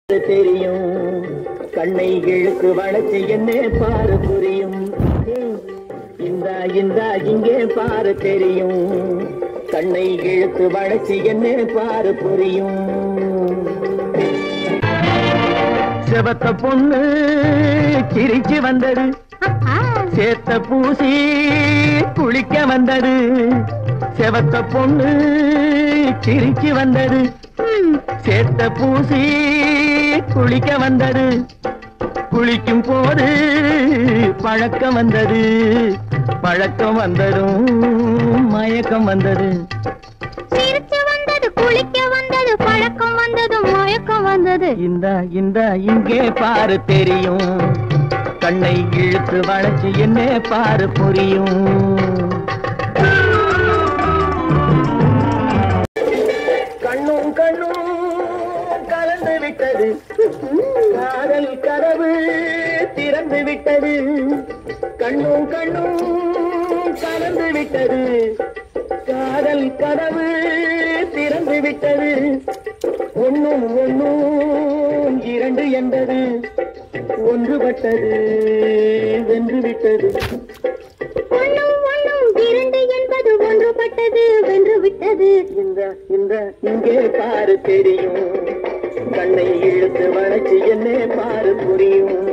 தெரியும் கண்ணை இழுக்கு வளைச்சு என்ன பாரு புரியும் இந்த இந்த இங்கே பாரு தெரியும் கண்ணை இழுக்கு வளைச்சு என்ன பாரு புரியும் செவத்த பொண்ணு சிரிச்சு வந்தது சேத்த பூசி குளிக்க வந்தது செவத்த பொண்ணு சிரிச்சு வந்தது சேத்த பூசி குளிக்க வந்தது குளிக்கும் போது பழக்கம் வந்தது பழக்கம் வந்ததும் மயக்கம் வந்தது சிரிச்சு வந்தது குளிக்க வந்தது பழக்கம் வந்தது மயக்கம் வந்தது இந்த இந்த இங்கே பாரு தெரியும் கண்ணை இழுத்து வளைச்சு என்ன பாரு புரியும் கண்ணும் கண்ணும் கலந்து விட்டது காதல் கதவு திறந்து விட்டது கண்ணும் கண்ணும் கலந்து விட்டது காதல் கதவு திறந்து விட்டது ஒண்ணும் ஒண்ணும் இரண்டு என்பது ஒன்றுபட்டது வென்று விட்டது ஒண்ணும் ஒண்ணும் இரண்டு என்பது ஒன்றுபட்டது வென்று விட்டது இந்த இந்த இங்கே பாரு தெரியும் கண்ணை இழுத்து வளைச்சு என்ன பாரு புரியும்